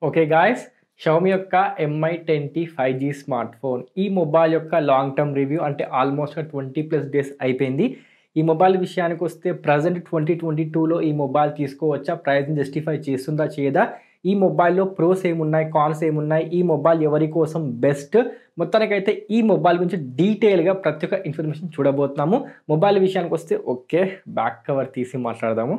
okay guys Xiaomi యొక్క Mi ten T five G smartphone ఈ mobile యొక్క long term review అంటే almost twenty plus days అయిపోయింది ఈ మొబైల్ విషయానికి వస్తే ప్రజెంట్ ట్వంటీ ట్వంటీ టూలో ఈ మొబైల్ తీసుకోవచ్చా ప్రైస్ని జస్టిఫై చేస్తుందా చేయదా ఈ మొబైల్లో ప్రోస్ ఏమున్నాయి కాన్స్ ఏమున్నాయి ఈ మొబైల్ ఎవరి కోసం బెస్ట్ మొత్తానికైతే ఈ మొబైల్ గురించి డీటెయిల్గా ప్రతి ఒక్క ఇన్ఫర్మేషన్ చూడబోతున్నాము మొబైల్ విషయానికి వస్తే ఓకే బ్యాక్ కవర్ తీసి మాట్లాడదాము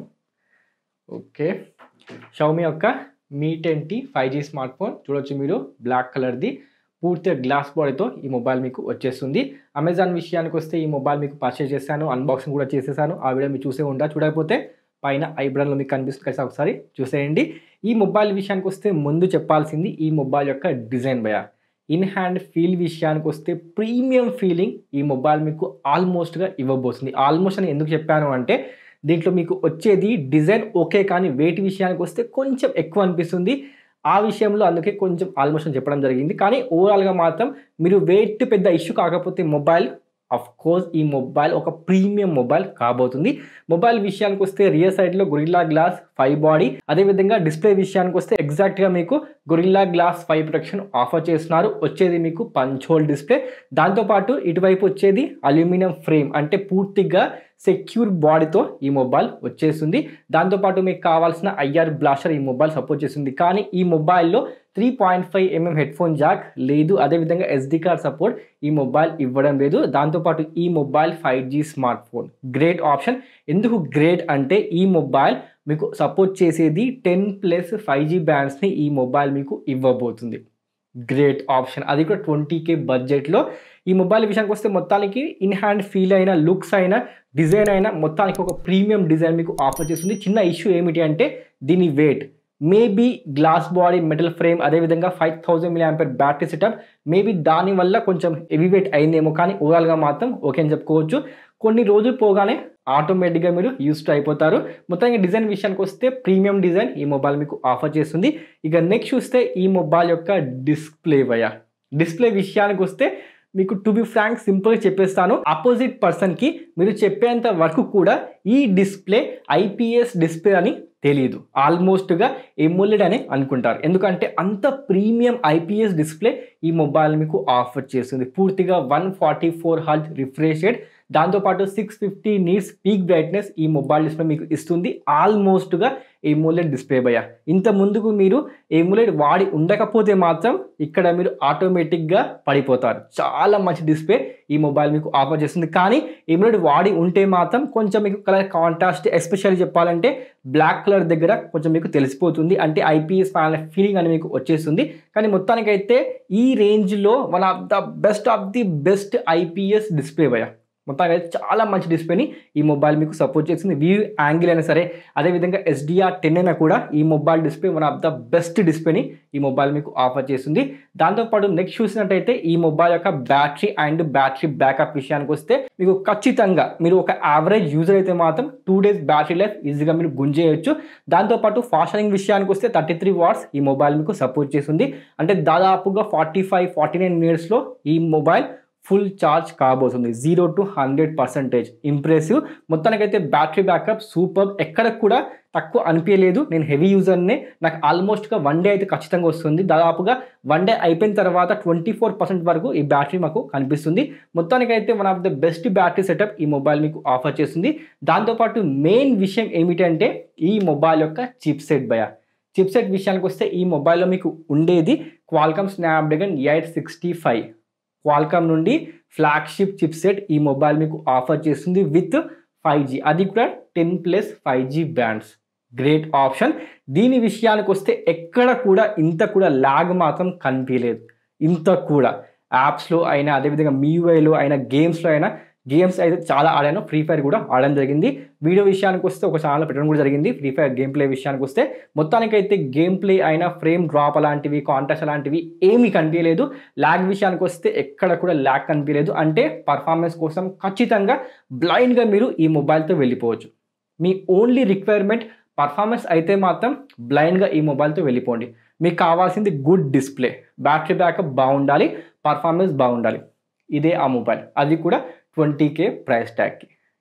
ఓకే షౌమి యొక్క Mi ten T five G smartphone చూడొచ్చు మీరు బ్లాక్ కలర్ది పూర్తిగా గ్లాస్ బాడీతో ఈ మొబైల్ మీకు వచ్చేస్తుంది అమెజాన్ విషయానికి వస్తే ఈ మొబైల్ మీకు పర్చేస్ చేశాను అన్బాక్సింగ్ కూడా చేసేసాను ఆ వీడియో మీరు చూసే ఉంటా చూడకపోతే పైన ఐబ్రాన్లో మీకు కనిపిస్తుంది కలిసి ఒకసారి చూసేయండి ఈ మొబైల్ విషయానికి వస్తే ముందు చెప్పాల్సింది ఈ మొబైల్ యొక్క డిజైన్ భయ ఇన్ హ్యాండ్ ఫీల్ విషయానికి వస్తే ప్రీమియం ఫీలింగ్ ఈ మొబైల్ మీకు ఆల్మోస్ట్గా ఇవ్వబోతుంది ఆల్మోస్ట్ అని ఎందుకు చెప్పాను అంటే దీంట్లో మీకు వచ్చేది డిజైన్ ఓకే కానీ వెయిట్ విషయానికి వస్తే కొంచెం ఎక్కువ అనిపిస్తుంది ఆ విషయంలో అందుకే కొంచెం ఆల్మోస్ట్ అని చెప్పడం జరిగింది కానీ ఓవరాల్గా మాత్రం మీరు వెయిట్ పెద్ద ఇష్యూ కాకపోతే మొబైల్ అఫ్ కోర్స్ ఈ మొబైల్ ఒక ప్రీమియం మొబైల్ కాబోతుంది మొబైల్ విషయానికి వస్తే రియర్ సైడ్లో గొరిల్లా గ్లాస్ ఫైవ్ బాడీ అదేవిధంగా డిస్ప్లే విషయానికి వస్తే ఎగ్జాక్ట్గా మీకు Gorilla Glass five protection offer చేస్తున్నారు వచ్చేది మీకు పంచోల్ డిస్ప్లే దాంతోపాటు ఇటువైపు వచ్చేది అల్యూమినియం ఫ్రేమ్ అంటే పూర్తిగా సెక్యూర్ బాడీతో ఈ మొబైల్ వచ్చేస్తుంది దాంతోపాటు మీకు కావాల్సిన ఐఆర్ బ్లాస్టర్ ఈ మొబైల్ సపోర్ట్ చేస్తుంది కానీ ఈ మొబైల్లో three point five mm headphone jack లేదు అదేవిధంగా ఎస్డి కార్డ్ సపోర్ట్ ఈ మొబైల్ ఇవ్వడం లేదు దాంతోపాటు ఈ mobile five G smartphone great option ఎందుకు గ్రేట్ అంటే ఈ మొబైల్ మీకు సపోర్ట్ చేసేది టెన్ ప్లస్ ఫైవ్ జీ బ్యాండ్స్ని ఈ మొబైల్ మీకు ఇవ్వబోతుంది గ్రేట్ ఆప్షన్ అది కూడా ట్వంటీ కే బడ్జెట్లో ఈ మొబైల్ విషయానికి వస్తే మొత్తానికి ఇన్ హ్యాండ్ ఫీల్ అయినా లుక్స్ అయినా డిజైన్ అయినా మొత్తానికి ఒక ప్రీమియం డిజైన్ మీకు ఆఫర్ చేస్తుంది చిన్న ఇష్యూ ఏమిటి అంటే దీని weight maybe glass body metal frame అదేవిధంగా five thousand milliampere battery setup maybe దానివల్ల కొంచెం హెవీ వెయిట్ అయిందేమో కానీ ఓవరాల్గా మాత్రం ఓకే అని చెప్పుకోవచ్చు కొన్ని రోజులు పోగానే ఆటోమేటిక్గా మీరు యూస్డ్ అయిపోతారు మొత్తంగా డిజైన్ విషయానికి వస్తే ప్రీమియం డిజైన్ ఈ మొబైల్ మీకు ఆఫర్ చేస్తుంది ఇక నెక్స్ట్ చూస్తే ఈ మొబైల్ యొక్క డిస్ప్లే వయ డిస్ప్లే విషయానికి వస్తే మీకు టు బి ఫ్రాంక్ సింపుల్గా చెప్పేస్తాను ఆపోజిట్ పర్సన్కి మీరు చెప్పేంత వరకు కూడా ఈ డిస్ప్లే ఐపీఎస్ డిస్ప్లే అని తెలియదు ఆల్మోస్ట్గా ఎమ్యులెడ్ అని అనుకుంటారు ఎందుకంటే అంత ప్రీమియం ఐపీఎస్ డిస్ప్లే ఈ మొబైల్ మీకు ఆఫర్ చేస్తుంది పూర్తిగా one forty four hertz refresh rate దాంతోపాటు six fifty nits peak brightness ఈ మొబైల్ డిస్ప్లే మీకు ఇస్తుంది ఆల్మోస్ట్గా ఎమ్యులెడ్ డిస్ప్లే భయ ఇంత ముందుకు మీరు ఎమ్యులెడ్ వాడి ఉండకపోతే మాత్రం ఇక్కడ మీరు ఆటోమేటిక్గా పడిపోతారు చాలా మంచి డిస్ప్లే ఈ మొబైల్ మీకు ఆఫర్ చేస్తుంది కానీ ఎమ్యులెడ్ వాడి ఉంటే మాత్రం కొంచెం మీకు కలర్ కాంట్రాస్ట్ ఎస్పెషల్లీ చెప్పాలంటే బ్లాక్ కలర్ దగ్గర కొంచెం మీకు తెలిసిపోతుంది అంటే ఐపీఎస్ ప్యానల్ ఫీలింగ్ అని మీకు వచ్చేస్తుంది కానీ మొత్తానికైతే ఈ రేంజ్లో one of the best of the best IPS display భయ మొత్తానికి అయితే చాలా మంచి డిస్ప్లేని ఈ మొబైల్ మీకు సపోర్ట్ చేస్తుంది వ్యూ యాంగిల్ అయినా సరే అదేవిధంగా ఎస్డిఆర్ టెన్ అయినా కూడా ఈ mobile display one of the best డిస్ప్లేని ఈ మొబైల్ మీకు ఆఫర్ చేస్తుంది దాంతోపాటు నెక్స్ట్ చూసినట్టయితే ఈ మొబైల్ యొక్క బ్యాటరీ అండ్ బ్యాటరీ బ్యాకప్ విషయానికి వస్తే మీకు ఖచ్చితంగా మీరు ఒక యావరేజ్ యూజర్ అయితే మాత్రం టూ డేస్ బ్యాటరీ లైఫ్ ఈజీగా మీరు గుంజేయచ్చు దాంతోపాటు ఫాస్ట్ ఛార్జింగ్ విషయానికి వస్తే థర్టీ త్రీ వాట్స్ ఈ మొబైల్ మీకు సపోర్ట్ చేస్తుంది అంటే దాదాపుగా ఫార్టీ ఫైవ్ ఫార్టీ నైన్ మినిట్స్లో ఈ మొబైల్ ఫుల్ ఛార్జ్ కాబోతుంది zero to hundred percentage impressive మొత్తానికైతే బ్యాటరీ బ్యాకప్ సూపర్ ఎక్కడ కూడా తక్కువ అనిపించలేదు నేను హెవీ యూజర్నే నాకు ఆల్మోస్ట్గా వన్ డే అయితే ఖచ్చితంగా వస్తుంది దాదాపుగా వన్ డే అయిపోయిన తర్వాత ట్వంటీ ఫోర్ పర్సెంట్ వరకు ఈ బ్యాటరీ మాకు కనిపిస్తుంది మొత్తానికైతే one of the best battery setup ఈ మొబైల్ మీకు ఆఫర్ చేస్తుంది దాంతోపాటు మెయిన్ విషయం ఏమిటంటే ఈ మొబైల్ యొక్క చిప్ సెట్ భయ చిప్ సెట్ విషయానికి వస్తే ఈ మొబైల్లో మీకు ఉండేది Qualcomm Snapdragon eight sixty five Qualcomm నుండి ఫ్లాగ్షిప్ చిప్సెట్ ఈ మొబైల్ మీకు ఆఫర్ చేస్తుంది విత్ ఫైవ్ జీ అది కూడా ten plus five G bands great option దీని విషయానికి వస్తే ఎక్కడ కూడా ఇంత కూడా ల్యాగ్ మాత్రం కనిపించలేదు ఇంత కూడా యాప్స్లో అయినా అదేవిధంగా మీవైలో అయినా గేమ్స్లో అయినా గేమ్స్ అయితే చాలా ఆడాను ఫ్రీ ఫైర్ కూడా ఆడడం జరిగింది వీడియో విషయానికి వస్తే ఒక ఛానల్ పెట్టడం కూడా జరిగింది ఫ్రీ ఫైర్ గేమ్ ప్లే విషయానికి వస్తే మొత్తానికైతే గేమ్ ప్లే అయినా ఫ్రేమ్ డ్రాప్ అలాంటివి కాంటాక్ట్స్ అలాంటివి ఏమీ కనిపించలేదు ల్యాగ్ విషయానికి వస్తే ఎక్కడ కూడా ల్యాగ్ కనిపించలేదు అంటే పర్ఫార్మెన్స్ కోసం ఖచ్చితంగా బ్లైండ్గా మీరు ఈ మొబైల్తో వెళ్ళిపోవచ్చు మీ ఓన్లీ రిక్వైర్మెంట్ పర్ఫార్మెన్స్ అయితే మాత్రం బ్లైండ్గా ఈ మొబైల్తో వెళ్ళిపోండి మీకు కావాల్సింది గుడ్ డిస్ప్లే బ్యాటరీ బ్యాకప్ బాగుండాలి పర్ఫార్మెన్స్ బాగుండాలి ఇదే ఆ మొబైల్ అది కూడా ట్వంటీ కే ప్రైస్ ట్యాగ్కి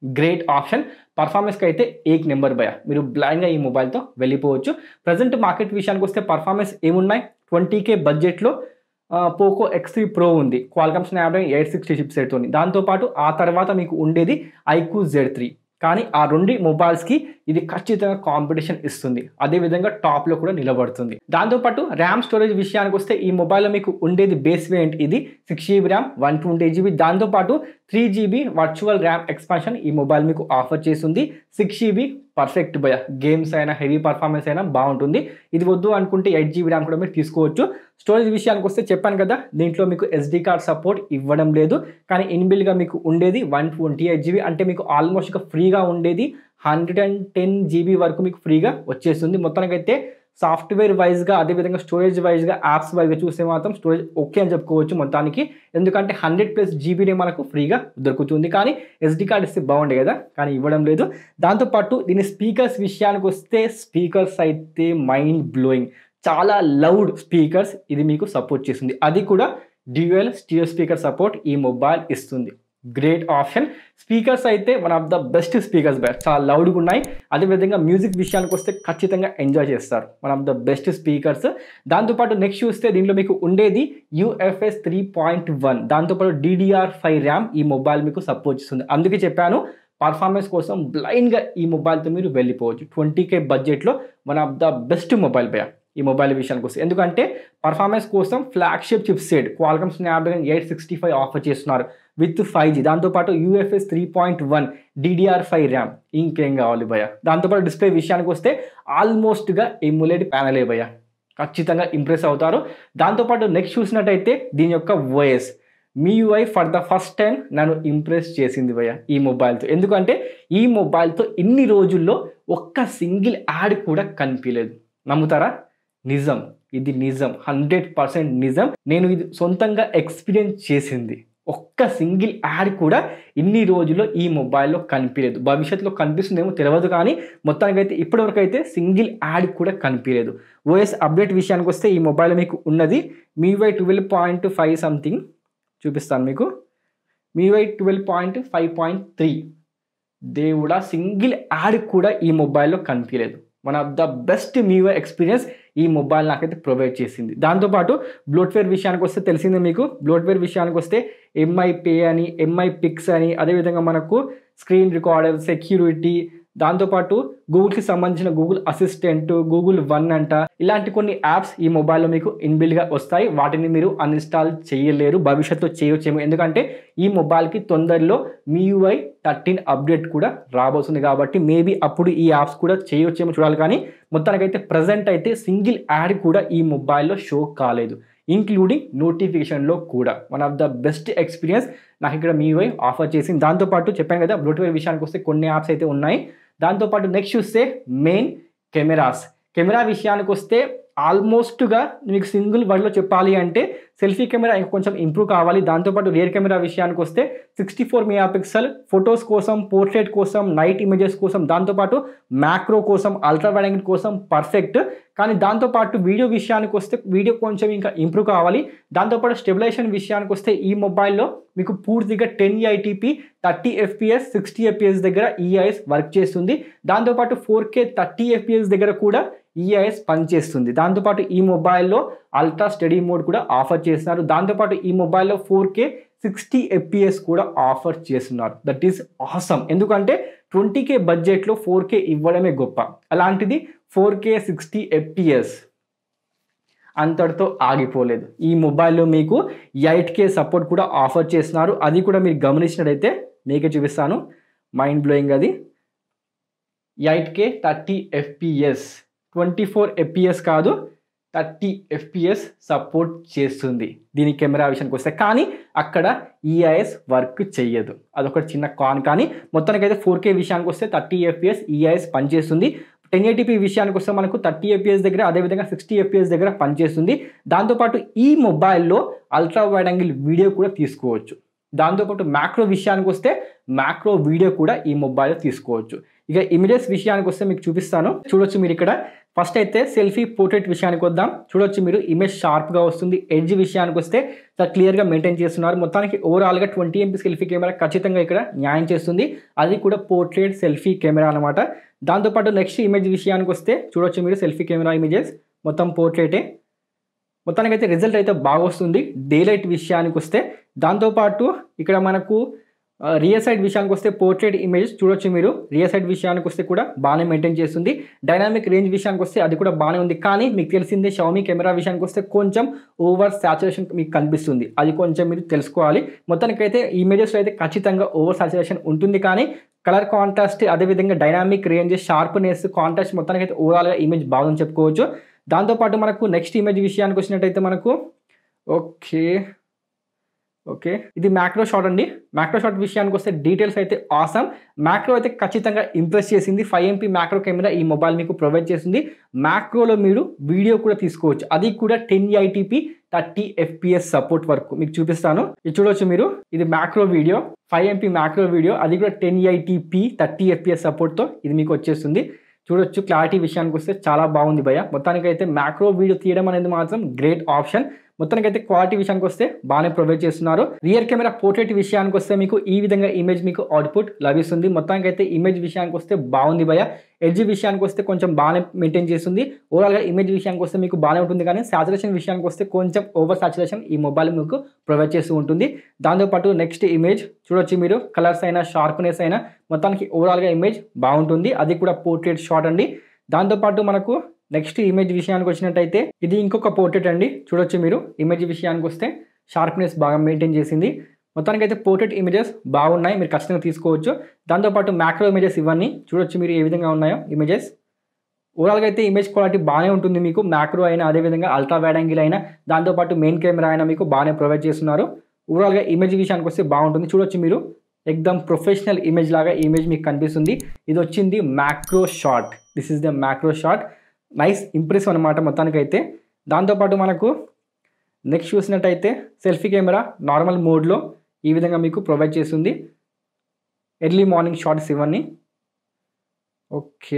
గ్రేట్ ఆప్షన్ పర్ఫార్మెన్స్కి అయితే ఏక్ నెంబర్ భయ మీరు బ్లైండ్గా ఈ మొబైల్తో వెళ్ళిపోవచ్చు ప్రజెంట్ మార్కెట్ విషయానికి వస్తే పర్ఫార్మెన్స్ ఏమున్నాయి ట్వంటీ కే బడ్జెట్లో పోకో ఎక్స్ త్రీ ప్రో ఉంది Qualcomm Snapdragon eight sixty chipset ఉంది దాంతోపాటు ఆ తర్వాత మీకు ఉండేది ఐక్యూ జెడ్ త్రీ కానీ ఆ రెండు మొబైల్స్కి ఇది ఖచ్చితంగా కాంపిటీషన్ ఇస్తుంది అదేవిధంగా టాప్లో కూడా నిలబడుతుంది దాంతోపాటు ర్యామ్ స్టోరేజ్ విషయానికి వస్తే ఈ మొబైల్లో మీకు ఉండేది బేస్ వేరియంట్ ఇది six GB RAM one twenty GB దాంతోపాటు three GB virtual RAM expansion ఈ మొబైల్ మీకు ఆఫర్ చేస్తుంది సిక్స్ జీబీ పర్ఫెక్ట్ భయ గేమ్స్ అయినా హెవీ పర్ఫార్మెన్స్ అయినా బాగుంటుంది ఇది వద్దు అనుకుంటే ఎయిట్ జీబీ ర్యామ్ కూడా మీరు తీసుకోవచ్చు స్టోరేజ్ విషయానికి వస్తే చెప్పాను కదా దీంట్లో మీకు ఎస్డి కార్డ్ సపోర్ట్ ఇవ్వడం లేదు కానీ ఇన్బిల్గా మీకు ఉండేది వన్ ట్వంటీ ఎయిట్ జీబీ అంటే మీకు ఆల్మోస్ట్ ఇక ఫ్రీగా ఉండేది హండ్రెడ్ అండ్ టెన్ జీబీ వరకు మీకు ఫ్రీగా వచ్చేస్తుంది మొత్తానికైతే సాఫ్ట్వేర్ వైజ్గా అదేవిధంగా స్టోరేజ్ వైజ్గా యాప్స్ వైజ్గా చూస్తే మాత్రం స్టోరేజ్ ఓకే అని చెప్పుకోవచ్చు మొత్తానికి ఎందుకంటే హండ్రెడ్ ప్లస్ జీబీనే మనకు ఫ్రీగా దొరుకుతుంది కానీ ఎస్డి కార్డ్ ఇస్తే బాగుండే కదా కానీ ఇవ్వడం లేదు దాంతోపాటు దీని స్పీకర్స్ విషయానికి వస్తే స్పీకర్స్ అయితే మైండ్ బ్లోయింగ్ చాలా లౌడ్ స్పీకర్స్ ఇది మీకు సపోర్ట్ చేస్తుంది అది కూడా డ్యూయల్ స్టీరియో స్పీకర్ సపోర్ట్ ఈ మొబైల్ ఇస్తుంది గ్రేట్ ఆప్షన్ స్పీకర్స్ అయితే one of the best speakers back చాలా లౌడ్గా ఉన్నాయి అదేవిధంగా మ్యూజిక్ విషయానికి వస్తే ఖచ్చితంగా ఎంజాయ్ చేస్తారు one of the best speakers దాంతోపాటు నెక్స్ట్ చూస్తే దీంట్లో మీకు ఉండేది యూఎఫ్ఎస్ త్రీ పాయింట్ వన్ దాంతోపాటు డిడిఆర్ ఫైవ్ ర్యామ్ ఈ మొబైల్ మీకు సపోర్ట్ చేస్తుంది అందుకే చెప్పాను పర్ఫార్మెన్స్ కోసం బ్లైండ్గా ఈ మొబైల్తో మీరు వెళ్ళిపోవచ్చు ట్వంటీ కే బడ్జెట్లో one of the best mobile బయా ఈ మొబైల్ విషయానికి వస్తే ఎందుకంటే పర్ఫార్మెన్స్ కోసం flagship chipset Qualcomm Snapdragon eight sixty five offer చేస్తున్నారు విత్ ఫైవ్ జీ దాంతోపాటు UFS three point one DDR five RAM ఇంకేం కావాలి భయ దాంతోపాటు డిస్ప్లే విషయానికి వస్తే ఆల్మోస్ట్గా ఎమ్యులేట్ ప్యానలే భయ ఖచ్చితంగా ఇంప్రెస్ అవుతారు దాంతోపాటు నెక్స్ట్ చూసినట్టయితే దీని యొక్క voice MIUI for the first time నన్ను ఇంప్రెస్ చేసింది భయ్య ఈ మొబైల్తో ఎందుకంటే ఈ మొబైల్తో ఇన్ని రోజుల్లో ఒక్క సింగిల్ యాడ్ కూడా కనిపించలేదు నమ్ముతారా నిజం ఇది నిజం హండ్రెడ్ పర్సెంట్ నిజం నేను ఇది సొంతంగా ఎక్స్పీరియన్స్ చేసింది ఒక్క సింగిల్ యాడ్ కూడా ఇన్ని రోజుల్లో ఈ మొబైల్లో కనిపించలేదు భవిష్యత్తులో కనిపిస్తుందేమో తెలియదు కానీ మొత్తానికైతే ఇప్పటివరకు అయితే సింగిల్ యాడ్ కూడా కనిపించలేదు ఓఎస్ అప్డేట్ విషయానికి వస్తే ఈ మొబైల్ మీకు ఉన్నది MIUI twelve point five something చూపిస్తాను మీకు MIUI twelve point five point three దేవుడా సింగిల్ యాడ్ కూడా ఈ మొబైల్లో కనిపించలేదు one of the best MIUI experience ఈ మొబైల్ నాకైతే ప్రొవైడ్ చేసింది దాంతోపాటు బ్లోట్వేర్ విషయానికి వస్తే తెలిసిందే మీకు బ్లోట్వేర్ విషయానికి వస్తే ఎంఐ పే అని ఎంఐ పిక్స్ అని అదేవిధంగా మనకు స్క్రీన్ రికార్డర్ సెక్యూరిటీ దాంతోపాటు గూగుల్కి సంబంధించిన గూగుల్ అసిస్టెంట్ గూగుల్ వన్ అంట ఇలాంటి కొన్ని యాప్స్ ఈ మొబైల్లో మీకు ఇన్బిల్గా వస్తాయి వాటిని మీరు అన్ఇన్స్టాల్ చేయలేరు భవిష్యత్తులో చేయొచ్చేమో ఎందుకంటే ఈ మొబైల్కి తొందరలో MIUI థర్టీన్ అప్డేట్ కూడా రాబోతుంది కాబట్టి మేబీ అప్పుడు ఈ యాప్స్ కూడా చేయొచ్చేమో చూడాలి కానీ మొత్తానికైతే ప్రజెంట్ అయితే సింగిల్ యాడ్ కూడా ఈ మొబైల్లో షో కాలేదు ఇంక్లూడింగ్ నోటిఫికేషన్లో కూడా one of the best experience నాకు ఇక్కడ మీవై ఆఫర్ చేసింది దాంతోపాటు చెప్పాను కదా బ్లూటూత్ విషయానికి వస్తే కొన్ని యాప్స్ అయితే ఉన్నాయి దాంతోపాటు నెక్స్ట్ చూస్తే మెయిన్ కెమెరాస్ కెమెరా విషయానికి వస్తే ఆల్మోస్ట్గా మీకు సింగిల్ వర్డ్లో చెప్పాలి అంటే సెల్ఫీ కెమెరా ఇంకా కొంచెం ఇంప్రూవ్ కావాలి దాంతోపాటు రియర్ కెమెరా విషయానికి వస్తే sixty four megapixel photos కోసం పోర్ట్రేట్ కోసం నైట్ ఇమేజెస్ కోసం దాంతోపాటు మ్యాక్రో కోసం అల్ట్రా వైడ్ యాంగిల్ కోసం పర్ఫెక్ట్ కానీ దాంతోపాటు వీడియో విషయానికి వస్తే వీడియో కొంచెం ఇంకా ఇంప్రూవ్ కావాలి దాంతోపాటు స్టెబిలైజేషన్ విషయానికి వస్తే ఈ మొబైల్లో మీకు పూర్తిగా ten eighty P thirty FPS sixty FPS దగ్గర ఈఐఎస్ వర్క్ చేస్తుంది దాంతోపాటు ఫోర్ కే థర్టీ ఎఫ్పిఎస్ దగ్గర కూడా ఈఐఎస్ పనిచేస్తుంది దాంతోపాటు ఈ మొబైల్లో అల్ట్రా స్టడీ మోడ్ కూడా ఆఫర్ చేస్తున్నారు దాంతోపాటు ఈ మొబైల్లో ఫోర్ కే సిక్స్టీ ఎఫ్పిఎస్ కూడా ఆఫర్ చేస్తున్నారు దట్ ఈస్ ఆసమ్ ఎందుకంటే ట్వంటీ కే బడ్జెట్లో ఫోర్ కే ఇవ్వడమే గొప్ప అలాంటిది ఫోర్ కే సిక్స్టీ ఎఫ్పిఎస్ అంతటితో ఆగిపోలేదు ఈ మొబైల్లో మీకు ఎయిట్ కే సపోర్ట్ కూడా ఆఫర్ చేస్తున్నారు అది కూడా మీరు గమనించినట్టయితే మీకే చూపిస్తాను మైండ్ బ్లోయింగ్ అది eight K thirty FPS twenty four FPS కాదు థర్టీ ఎఫ్పిఎస్ సపోర్ట్ చేస్తుంది దీని కెమెరా విషయానికి వస్తే కానీ అక్కడ ఈఐఎస్ వర్క్ చెయ్యదు అదొక చిన్న కాన్ కానీ మొత్తానికైతే ఫోర్ కే విషయానికి వస్తే థర్టీ ఎఫ్పిఎస్ ఈఐఎస్ పనిచేస్తుంది టెన్ ఏటీపీ విషయానికి వస్తే మనకు థర్టీ ఎఫ్పిఎస్ దగ్గర అదేవిధంగా సిక్స్టీ ఎఫ్పిఎస్ దగ్గర పనిచేస్తుంది దాంతోపాటు ఈ మొబైల్లో అల్ట్రా వైడ్ యాంగిల్ వీడియో కూడా తీసుకోవచ్చు దాంతోపాటు మ్యాక్రో విషయానికి వస్తే మ్యాక్రో వీడియో కూడా ఈ మొబైల్లో తీసుకోవచ్చు ఇక ఇమేజెస్ విషయానికి వస్తే మీకు చూపిస్తాను చూడొచ్చు మీరు ఇక్కడ ఫస్ట్ అయితే సెల్ఫీ పోర్ట్రేట్ విషయానికి వద్దాం చూడొచ్చు మీరు ఇమేజ్ షార్ప్గా వస్తుంది ఎడ్జ్ విషయానికి వస్తే చాలా క్లియర్గా మెయింటైన్ చేస్తున్నారు మొత్తానికి ఓవరాల్గా ట్వంటీ ఎంపీ సెల్ఫీ కెమెరా ఖచ్చితంగా ఇక్కడ న్యాయం చేస్తుంది అది కూడా పోర్ట్రేట్ సెల్ఫీ కెమెరా అనమాట దాంతోపాటు నెక్స్ట్ ఇమేజ్ విషయానికి వస్తే చూడొచ్చు మీరు సెల్ఫీ కెమెరా ఇమేజెస్ మొత్తం పోర్ట్రేటే మొత్తానికి అయితే రిజల్ట్ అయితే బాగా వస్తుంది డే లైట్ విషయానికి వస్తే దాంతోపాటు ఇక్కడ మనకు రియర్ సైడ్ విషయానికి వస్తే పోర్ట్రేట్ ఇమేజ్ చూడొచ్చు మీరు రియర్ సైడ్ విషయానికి వస్తే కూడా బాగానే మెయింటైన్ చేస్తుంది డైనామిక్ రేంజ్ విషయానికి వస్తే అది కూడా బాగానే ఉంది కానీ మీకు తెలిసిందే షామీ కెమెరా విషయానికి వస్తే కొంచెం ఓవర్ సాచురేషన్ మీకు కనిపిస్తుంది అది కొంచెం మీరు తెలుసుకోవాలి మొత్తానికైతే ఇమేజెస్లో అయితే ఖచ్చితంగా ఓవర్ సాచురేషన్ ఉంటుంది కానీ కలర్ కాంట్రాస్ట్ అదేవిధంగా డైనామిక్ రేంజ్ షార్ప్నెస్ కాంట్రాస్ట్ మొత్తానికి అయితే ఓవరాల్గా ఇమేజ్ బాగుందని చెప్పుకోవచ్చు దాంతోపాటు మనకు నెక్స్ట్ ఇమేజ్ విషయానికి వచ్చినట్టయితే మనకు ఓకే ఓకే ఇది మ్యాక్రో షాట్ అండి మ్యాక్రో షాట్ విషయానికి వస్తే డీటెయిల్స్ అయితే ఆసమ్ మ్యాక్రో అయితే ఖచ్చితంగా ఇంప్రెస్ చేసింది ఫైవ్ ఎంపీ మ్యాక్రో కెమెరా ఈ మొబైల్ మీకు ప్రొవైడ్ చేస్తుంది మ్యాక్రోలో మీరు వీడియో కూడా తీసుకోవచ్చు అది కూడా ten eighty P thirty FPS support వరకు మీకు చూపిస్తాను ఇది చూడొచ్చు మీరు ఇది macro video five MP macro video అది కూడా టెన్ ఐటీపీ థర్టీ ఎఫ్పిఎస్ సపోర్ట్తో ఇది మీకు వచ్చేస్తుంది చూడొచ్చు క్లారిటీ విషయానికి వస్తే చాలా బాగుంది భయ మొత్తానికైతే మ్యాక్రో వీడియో తీయడం అనేది మాత్రం గ్రేట్ ఆప్షన్ మొత్తానికైతే క్వాలిటీ విషయానికి వస్తే బాగానే ప్రొవైడ్ చేస్తున్నారు రియర్ కెమెరా పోర్ట్రేట్ విషయానికి వస్తే మీకు ఈ విధంగా ఇమేజ్ మీకు అవుట్పుట్ లభిస్తుంది మొత్తానికైతే ఇమేజ్ విషయానికి వస్తే బాగుంది భయ ఎడ్జ్ విషయానికి వస్తే కొంచెం బాగానే మెయింటైన్ చేస్తుంది ఓవరాల్గా ఇమేజ్ విషయానికి వస్తే మీకు బాగానే ఉంటుంది కానీ సాచురేషన్ విషయానికి వస్తే కొంచెం ఓవర్ సాచురేషన్ ఈ మొబైల్ మీకు ప్రొవైడ్ చేస్తూ ఉంటుంది దాంతోపాటు నెక్స్ట్ ఇమేజ్ చూడొచ్చు మీరు కలర్స్ అయినా షార్ప్నెస్ అయినా మొత్తానికి ఓవరాల్గా ఇమేజ్ బాగుంటుంది అది కూడా పోర్ట్రేట్ షాట్ అండి దాంతోపాటు మనకు నెక్స్ట్ ఇమేజ్ విషయానికి వచ్చినట్టయితే ఇది ఇంకొక పోర్ట్రేట్ అండి చూడొచ్చు మీరు ఇమేజ్ విషయానికి వస్తే షార్ప్నెస్ బాగా మెయింటైన్ చేసింది మొత్తానికి అయితే పోర్ట్రేట్ ఇమేజెస్ బాగున్నాయి మీరు ఖచ్చితంగా తీసుకోవచ్చు దాంతోపాటు మ్యాక్రో ఇమేజెస్ ఇవన్నీ చూడొచ్చు మీరు ఏ విధంగా ఉన్నాయో ఇమేజెస్ ఓవరాల్గా అయితే ఇమేజ్ క్వాలిటీ బాగానే ఉంటుంది మీకు మ్యాక్రో అయినా అదేవిధంగా అల్ట్రా వైడ్ యాంగిల్ అయినా దాంతోపాటు మెయిన్ కెమెరా అయినా మీకు బాగానే ప్రొవైడ్ చేస్తున్నారు ఓవరాల్గా ఇమేజ్ విషయానికి వస్తే బాగుంటుంది చూడొచ్చు మీరు ఎక్దమ్ ప్రొఫెషనల్ ఇమేజ్ లాగా ఇమేజ్ మీకు కనిపిస్తుంది ఇది వచ్చింది macro shot this is the macro shot nice impressive అనమాట మొత్తానికైతే దాంతోపాటు మనకు నెక్స్ట్ చూసినట్టయితే సెల్ఫీ కెమెరా నార్మల్ మోడ్లో ఈ విధంగా మీకు ప్రొవైడ్ చేస్తుంది ఎర్లీ మార్నింగ్ షాట్స్ ఇవన్నీ okay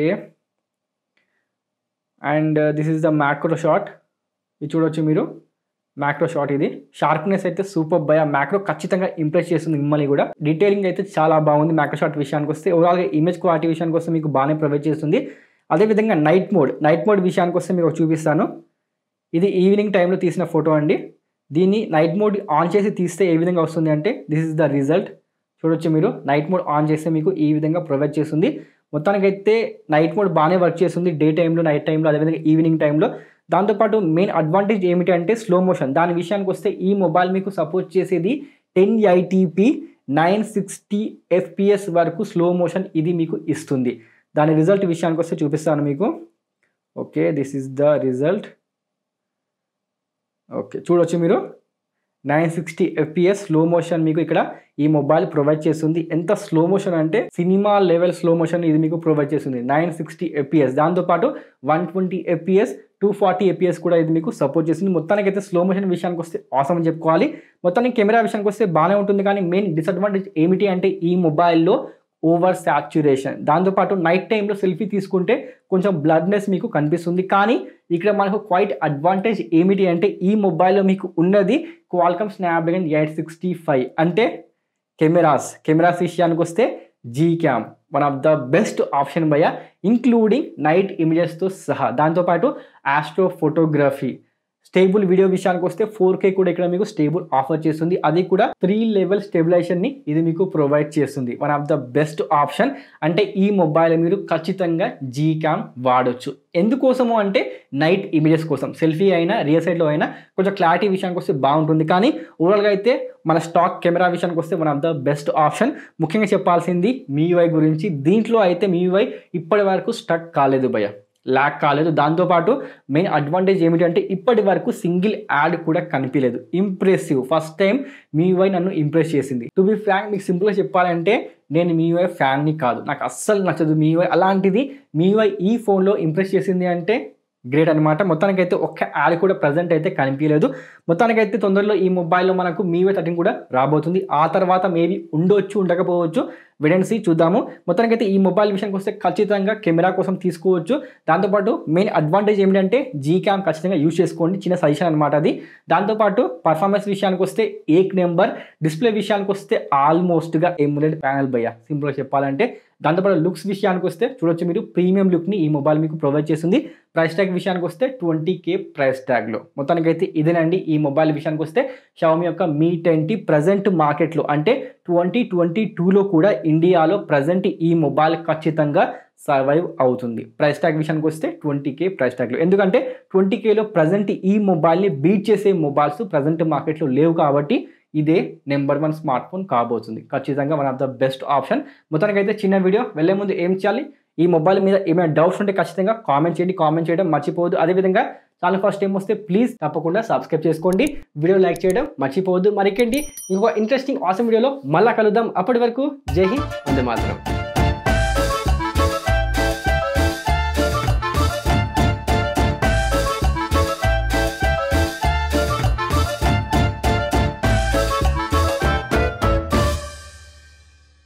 and this is the macro shot ఇది చూడొచ్చు మీరు మ్యాక్రో షాట్ ఇది షార్ప్నెస్ అయితే సూపర్ బై ఆ మ్యాక్రో ఖచ్చితంగా ఇంప్రెస్ చేస్తుంది మిమ్మల్ని కూడా డీటెయిలింగ్ అయితే చాలా బాగుంది మ్యాక్రో షాట్ విషయానికి వస్తే ఓవరాల్గా ఇమేజ్ క్వాలిటీ విషయానికి వస్తే మీకు బాగానే ప్రొవైడ్ చేస్తుంది అదేవిధంగా నైట్ మోడ్ నైట్ మోడ్ విషయానికి వస్తే మీకు చూపిస్తాను ఇది ఈవినింగ్ టైంలో తీసిన ఫోటో అండి దీన్ని నైట్ మోడ్ ఆన్ చేసి తీస్తే ఏ విధంగా వస్తుంది అంటే దిస్ ఇస్ ద రిజల్ట్ చూడొచ్చు మీరు నైట్ మోడ్ ఆన్ చేస్తే మీకు ఈ విధంగా ప్రొవైడ్ చేస్తుంది మొత్తానికైతే నైట్ మోడ్ బాగానే వర్క్ చేస్తుంది డే టైంలో నైట్ టైంలో అదేవిధంగా ఈవినింగ్ టైంలో దాంతోపాటు మెయిన్ అడ్వాంటేజ్ ఏమిటి అంటే స్లో మోషన్ దాని విషయానికి వస్తే ఈ మొబైల్ మీకు సపోర్ట్ చేసేది ten eighty P nine sixty FPS వరకు స్లో మోషన్ ఇది మీకు ఇస్తుంది దాని రిజల్ట్ విషయానికి వస్తే చూపిస్తాను మీకు okay this is the result okay చూడొచ్చు మీరు nine sixty FPS slow motion మీకు ఇక్కడ ఈ మొబైల్ ప్రొవైడ్ చేస్తుంది ఎంత స్లో మోషన్ అంటే సినిమా లెవెల్ స్లో మోషన్ ఇది మీకు ప్రొవైడ్ చేస్తుంది నైన్ సిక్స్టీ ఎఫ్పిఎస్ దాంతోపాటు one twenty FPS two forty FPS కూడా ఇది మీకు సపోర్ట్ చేస్తుంది మొత్తానికి అయితే స్లో మోషన్ విషయానికి వస్తే అవసరం అని చెప్పుకోవాలి మొత్తానికి కెమెరా విషయానికి వస్తే బాగానే ఉంటుంది కానీ మెయిన్ డిసడ్వాంటేజ్ ఏమిటి అంటే ఈ మొబైల్లో ఓవర్ సాచురేషన్ దాంతోపాటు నైట్ టైంలో సెల్ఫీ తీసుకుంటే కొంచెం బ్లడ్నెస్ మీకు కనిపిస్తుంది కానీ ఇక్కడ మనకు క్వైట్ అడ్వాంటేజ్ ఏమిటి అంటే ఈ మొబైల్లో మీకు ఉన్నది Qualcomm Snapdragon eight sixty five అంటే కెమెరాస్ కెమెరాస్ విషయానికి వస్తే G cam one of the best option భయ ఇంక్లూడింగ్ నైట్ ఇమేజెస్తో సహా దాంతోపాటు ఆస్ట్రో ఫోటోగ్రఫీ స్టేబుల్ వీడియో విషయానికి వస్తే ఫోర్ కే కూడా ఇక్కడ మీకు స్టేబుల్ ఆఫర్ చేస్తుంది అది కూడా త్రీ లెవెల్ స్టెబిలైజేషన్ ని ఇది మీకు ప్రొవైడ్ చేస్తుంది one of the best option అంటే ఈ మొబైల్ మీరు ఖచ్చితంగా జీ క్యామ్ వాడొచ్చు ఎందుకోసము అంటే నైట్ ఇమేజెస్ కోసం సెల్ఫీ అయినా రియర్ సైడ్లో అయినా కొంచెం క్లారిటీ విషయానికి వస్తే బాగుంటుంది కానీ ఓవరాల్గా అయితే మన స్టాక్ కెమెరా విషయానికి వస్తే one of the best option ముఖ్యంగా చెప్పాల్సింది మీవై గురించి దీంట్లో అయితే మీవై ఇప్పటి వరకు స్టక్ కాలేదు భయ ల్యాక్ కాలేదు దాంతోపాటు మెయిన్ అడ్వాంటేజ్ ఏమిటంటే ఇప్పటి వరకు సింగిల్ యాడ్ కూడా కనిపించలేదు impressive first time MIUI నన్ను ఇంప్రెస్ చేసింది టు బి ఫ్రాంక్ మీకు సింపుల్గా చెప్పాలంటే నేను మీ వై ఫ్యాన్ని కాదు నాకు అస్సలు నచ్చదు మీ వై అలాంటిది మీ వై ఈ ఫోన్లో ఇంప్రెస్ చేసింది అంటే గ్రేట్ అనమాట మొత్తానికైతే ఒక్క యాడ్ కూడా ప్రజెంట్ అయితే కనిపించలేదు మొత్తానికైతే తొందరలో ఈ మొబైల్లో మనకు మీవే థర్టీన్ కూడా రాబోతుంది ఆ తర్వాత మేబీ ఉండొచ్చు ఉండకపోవచ్చు విడెన్సీ చూద్దాము మొత్తానికైతే ఈ మొబైల్ విషయానికి వస్తే ఖచ్చితంగా కెమెరా కోసం తీసుకోవచ్చు దాంతోపాటు మెయిన్ అడ్వాంటేజ్ ఏమిటంటే జీ క్యామ్ ఖచ్చితంగా యూజ్ చేసుకోండి చిన్న సజెషన్ అనమాట అది దాంతోపాటు పర్ఫార్మెన్స్ విషయానికి వస్తే ఏక్ నెంబర్ డిస్ప్లే విషయానికి వస్తే ఆల్మోస్ట్గా ఎమ్యులేట్ ప్యానల్ భయ్య సింపుల్గా చెప్పాలంటే దాంతోపాటు లుక్స్ విషయానికి వస్తే చూడొచ్చు మీరు ప్రీమియం లుక్ని ఈ మొబైల్ మీకు ప్రొవైడ్ చేస్తుంది ప్రైస్ ట్యాగ్ విషయానికి వస్తే ట్వంటీ కే ప్రైస్ ట్యాగ్లో మొత్తానికైతే ఇదేనండి ఈ మొబైల్ విషయానికి వస్తే షామి యొక్క మీ టెన్టీ ప్రజెంట్ మార్కెట్లో అంటే ట్వంటీ ట్వంటీ టూలో కూడా ఇండియాలో ప్రజెంట్ ఈ మొబైల్ ఖచ్చితంగా సర్వైవ్ అవుతుంది ప్రైస్ ట్యాగ్ విషయానికి వస్తే ట్వంటీ కే ప్రైస్ ట్యాగ్లో ఎందుకంటే ట్వంటీ కేలో ప్రజెంట్ ఈ మొబైల్ని బీట్ చేసే మొబైల్స్ ప్రజెంట్ మార్కెట్లో లేవు కాబట్టి ఇదే నెంబర్ వన్ స్మార్ట్ ఫోన్ కాబోతుంది ఖచ్చితంగా one of the best option మొత్తానికి అయితే చిన్న వీడియో వెళ్ళే ముందు ఏం చేయాలి ఈ మొబైల్ మీద ఏమైనా డౌట్స్ ఉంటే ఖచ్చితంగా కామెంట్ చేయండి కామెంట్ చేయడం మర్చిపోవద్దు అదేవిధంగా ఛానల్ ఫస్ట్ టైం వస్తే ప్లీజ్ తప్పకుండా సబ్స్క్రైబ్ చేసుకోండి వీడియో లైక్ చేయడం మర్చిపోవద్దు మరికండి ఇంకొక ఇంట్రెస్టింగ్ ఆసమ్ వీడియోలో మళ్ళా కలుద్దాం అప్పటి వరకు జై హింద్ వందే మాత్రం